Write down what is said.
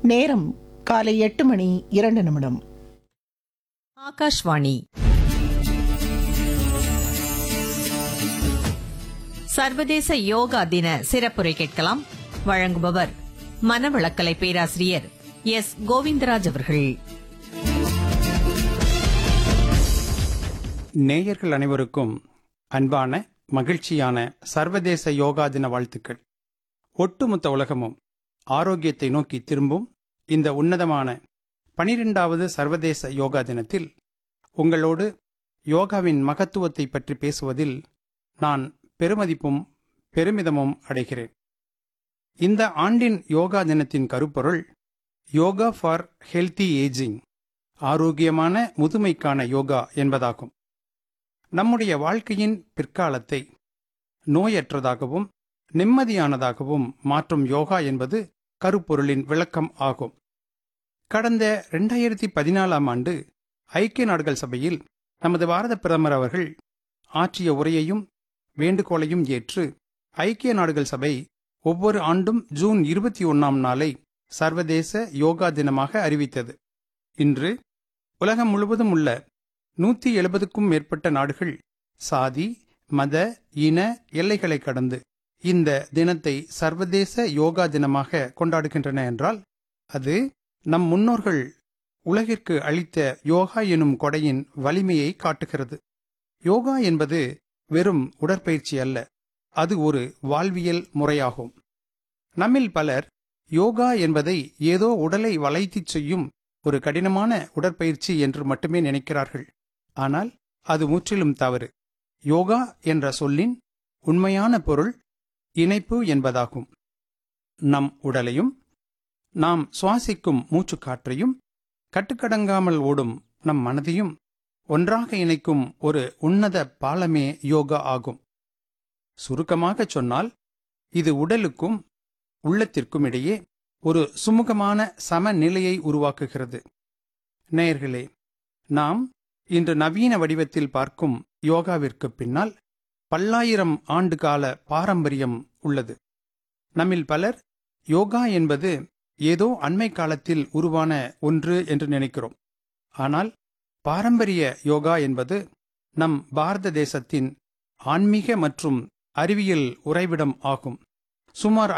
நேரம் காலை எட்டு மணி இரண்டு நிமிடம் ஆகாஷ்வாணி சர்வதேச யோகா தின சிறப்புரை கேட்கலாம் வழங்குபவர் மனவளக்கலை பேராசிரியர் எஸ் கோவிந்தராஜ் அவர்கள் நேயர்கள் அனைவருக்கும் அன்பான மகிழ்ச்சியான சர்வதேச யோகா தின வாழ்த்துக்கள் ஒட்டுமொத்த உலகமும் ஆரோக்கியத்தை நோக்கி திரும்பும் இந்த உன்னதமான பனிரெண்டாவது சர்வதேச யோகா தினத்தில் உங்களோடு யோகாவின் மகத்துவத்தை பற்றி பேசுவதில் நான் பெருமதிப்பும் பெருமிதமும் அடைகிறேன் இந்த ஆண்டின் யோகா தினத்தின் கருப்பொருள் யோகா ஃபார் ஹெல்தி ஏஜிங் ஆரோக்கியமான முதுமைக்கான யோகா என்பதாகும் நம்முடைய வாழ்க்கையின் பிற்காலத்தை நோயற்றதாகவும் நிம்மதியானதாகவும் மாற்றும் யோகா என்பது கருப்பொருளின் விளக்கம் ஆகும் கடந்த இரண்டாயிரத்தி பதினாலாம் ஆண்டு ஐக்கிய நாடுகள் சபையில் நமது பாரத பிரதமர் அவர்கள் ஆற்றிய உரையையும் வேண்டுகோளையும் ஏற்று ஐக்கிய நாடுகள் சபை ஒவ்வொரு ஆண்டும் ஜூன் இருபத்தி ஒன்னாம் நாளை சர்வதேச யோகா தினமாக அறிவித்தது இன்று உலகம் முழுவதும் உள்ள நூத்தி எழுபதுக்கும் மேற்பட்ட நாடுகள் சாதி மத இன எல்லைகளை கடந்து இந்த தினத்தை சர்வதேச யோகா தினமாக கொண்டாடுகின்றன என்றால் அது நம் முன்னோர்கள் உலகிற்கு அளித்த யோகா எனும் கொடையின் வலிமையை காட்டுகிறது யோகா என்பது வெறும் உடற்பயிற்சி அல்ல அது ஒரு வாழ்வியல் முறையாகும் நம்மில் பலர் யோகா என்பதை ஏதோ உடலை வளைத்துச் செய்யும் ஒரு கடினமான உடற்பயிற்சி என்று மட்டுமே நினைக்கிறார்கள் ஆனால் அது முற்றிலும் தவறு யோகா என்ற சொல்லின் உண்மையான பொருள் இணைப்பு என்பதாகும் நம் உடலையும் நாம் சுவாசிக்கும் மூச்சுக்காற்றையும் கட்டுக்கடங்காமல் ஓடும் நம் மனதையும் ஒன்றாக இணைக்கும் ஒரு உன்னத பாலமே யோகா ஆகும் சுருக்கமாகச் சொன்னால் இது உடலுக்கும் உள்ளத்திற்கும் இடையே ஒரு சுமூகமான சமநிலையை உருவாக்குகிறது நேயர்களே நாம் இன்று நவீன வடிவத்தில் பார்க்கும் யோகாவிற்கு பின்னால் பல்லாயிரம் ஆண்டு கால பாரம்பரியம் உள்ளது நம்மில் பலர் யோகா என்பது ஏதோ அண்மை காலத்தில் உருவான ஒன்று என்று நினைக்கிறோம் ஆனால் பாரம்பரிய யோகா என்பது நம் பாரத தேசத்தின் ஆன்மீக மற்றும் அறிவியல் உறைவிடம் ஆகும் சுமார்